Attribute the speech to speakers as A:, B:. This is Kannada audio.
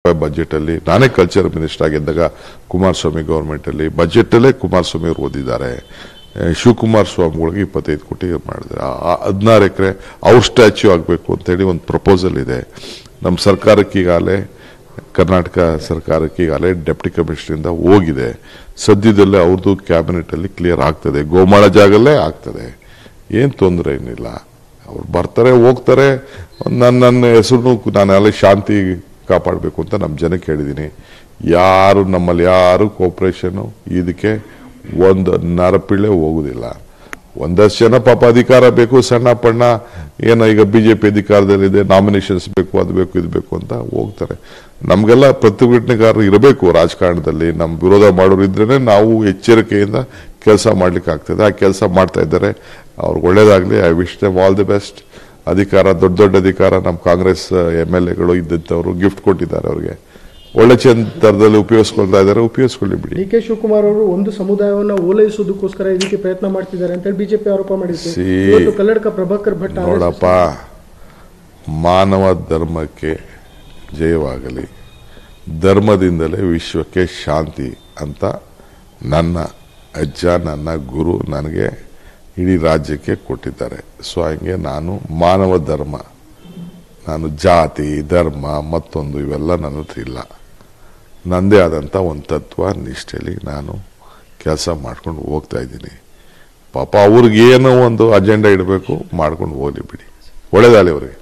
A: ಬಜೆಟ್ ಅಲ್ಲಿ ನಾನೇ ಕಲ್ಚರ್ ಮಿನಿಸ್ಟರ್ ಆಗಿದ್ದಾಗ ಕುಮಾರಸ್ವಾಮಿ ಗೌರ್ಮೆಂಟ್ ಅಲ್ಲಿ ಬಜೆಟ್ ಅಲ್ಲೇ ಕುಮಾರಸ್ವಾಮಿ ಅವರು ಓದಿದ್ದಾರೆ ಆ, ಶಿವಕುಮಾರ್ ಸ್ವಾಮಿಗಳಿಗೆ ಇಪ್ಪತ್ತೈದು ಕೋಟಿ ಮಾಡಿದ್ದಾರೆ ಹದಿನಾರು ಎಕರೆ ಅವ್ರ ಸ್ಟ್ಯಾಚ್ಯೂ ಆಗಬೇಕು ಅಂತೇಳಿ ಒಂದು ಪ್ರಪೋಸಲ್ ಇದೆ ನಮ್ಮ ಸರ್ಕಾರಕ್ಕೆ ಈಗಾಗಲೇ ಕರ್ನಾಟಕ ಸರ್ಕಾರಕ್ಕೆ ಈಗಾಗಲೇ ಡೆಪ್ಟಿ ಕಮಿಷನರಿಂದ ಹೋಗಿದೆ ಸದ್ಯದಲ್ಲೇ ಅವ್ರದ್ದು ಕ್ಯಾಬಿನೆಟ್ ಅಲ್ಲಿ ಕ್ಲಿಯರ್ ಆಗ್ತದೆ ಗೋಮಾಳ ಜಾಗಲ್ಲೇ ಆಗ್ತದೆ ಏನ್ ತೊಂದರೆ ಏನಿಲ್ಲ ಅವ್ರು ಬರ್ತಾರೆ ಹೋಗ್ತಾರೆ ನನ್ನ ನನ್ನ ಹೆಸರು ನಾನು ಅಲ್ಲಿ ಶಾಂತಿ ಕಾಪಾಡಬೇಕು ಅಂತ ನಮ್ಮ ಜನಕ್ಕೆ ಹೇಳಿದ್ದೀನಿ ಯಾರು ನಮ್ಮಲ್ಲಿ ಯಾರು ಕೋಪರೇಷನು ಇದಕ್ಕೆ ಒಂದು ನರಪಿಳ್ಳೆ ಹೋಗುದಿಲ್ಲ ಒಂದಷ್ಟು ಜನ ಪಾಪ ಅಧಿಕಾರ ಬೇಕು ಸಣ್ಣ ಪಣ್ಣ ಏನೋ ಈಗ ಬಿಜೆಪಿ ಅಧಿಕಾರದಲ್ಲಿದೆ ನಾಮಿನೇಷನ್ಸ್ ಬೇಕು ಅದು ಬೇಕು ಇದು ಬೇಕು ಅಂತ ಹೋಗ್ತಾರೆ ನಮ್ಗೆಲ್ಲ ಪ್ರತಿಭಟನೆಗಾರರು ಇರಬೇಕು ರಾಜಕಾರಣದಲ್ಲಿ ನಮ್ಮ ವಿರೋಧ ಮಾಡೋರು ಇದ್ರೇನೆ ನಾವು ಎಚ್ಚರಿಕೆಯಿಂದ ಕೆಲಸ ಮಾಡ್ಲಿಕ್ಕೆ ಆಗ್ತದೆ ಆ ಕೆಲಸ ಮಾಡ್ತಾ ಇದ್ದಾರೆ ಅವ್ರಿಗೆ ಒಳ್ಳೇದಾಗ್ಲಿ I wish them all the best ಅಧಿಕಾರ ದೊಡ್ಡ ದೊಡ್ಡ ಅಧಿಕಾರ ನಮ್ಮ ಕಾಂಗ್ರೆಸ್ ಎಮ್ ಎಲ್ ಎಗಳು ಇದ್ದಂಥವ್ರು ಗಿಫ್ಟ್ ಕೊಟ್ಟಿದ್ದಾರೆ ಅವ್ರಿಗೆ ಒಳ್ಳೆ ದರದಲ್ಲಿ ಉಪಯೋಗಿಸ್ಕೊಳ್ತಾ ಇದ್ದಾರೆ ಉಪಯೋಗಿಸ್ಕೊಳ್ಳಿ ಬಿಡಿ
B: ಡಿ ಕೆ ಶಿವಕುಮಾರ್ ಅವರು ಒಂದು ಸಮುದಾಯವನ್ನು ಓಲೈಸುವುದಕ್ಕೋಸ್ಕರ ಇದಕ್ಕೆ ಪ್ರಯತ್ನ ಮಾಡ್ತಿದ್ದಾರೆ ಅಂತ ಬಿಜೆಪಿ ಆರೋಪ ಮಾಡಿತ್ತು
A: ಸಿ-
B: ಇವತ್ತು ಕಲ್ಲಡ್ಕ ಪ್ರಭಾಕರ್ ಭಟ್ RSS
A: ನೋಡಪ್ಪ ಮಾನವ ಧರ್ಮಕ್ಕೆ ಜಯವಾಗಲಿ ಧರ್ಮದಿಂದಲೇ ವಿಶ್ವಕ್ಕೆ ಶಾಂತಿ ಅಂತ ನನ್ನ ಅಜ್ಜ ನನ್ನ ಗುರು ನನಗೆ ಇಡೀ ರಾಜ್ಯಕ್ಕೆ ಕೊಟ್ಟಿದ್ದಾರೆ ಸೊ ಹಂಗೆ ನಾನು ಮಾನವ ಧರ್ಮ ನಾನು ಜಾತಿ ಧರ್ಮ ಮತ್ತೊಂದು ಇವೆಲ್ಲ ನನ್ನ ಹತ್ರ ಇಲ್ಲ ನಂದೇ ಆದಂಥ ಒಂದು ತತ್ವ ನಿಷ್ಠೆಯಲ್ಲಿ ನಾನು ಕೆಲಸ ಮಾಡ್ಕೊಂಡು ಹೋಗ್ತಾ ಇದ್ದೀನಿ ಪಾಪ ಅವ್ರಿಗೇನೋ ಒಂದು ಅಜೆಂಡಾ ಇಡಬೇಕು ಮಾಡ್ಕೊಂಡು ಹೋಗ್ಲಿ ಬಿಡಿ ಒಳ್ಳೇದಾಗಲಿ ಅವ್ರಿಗೆ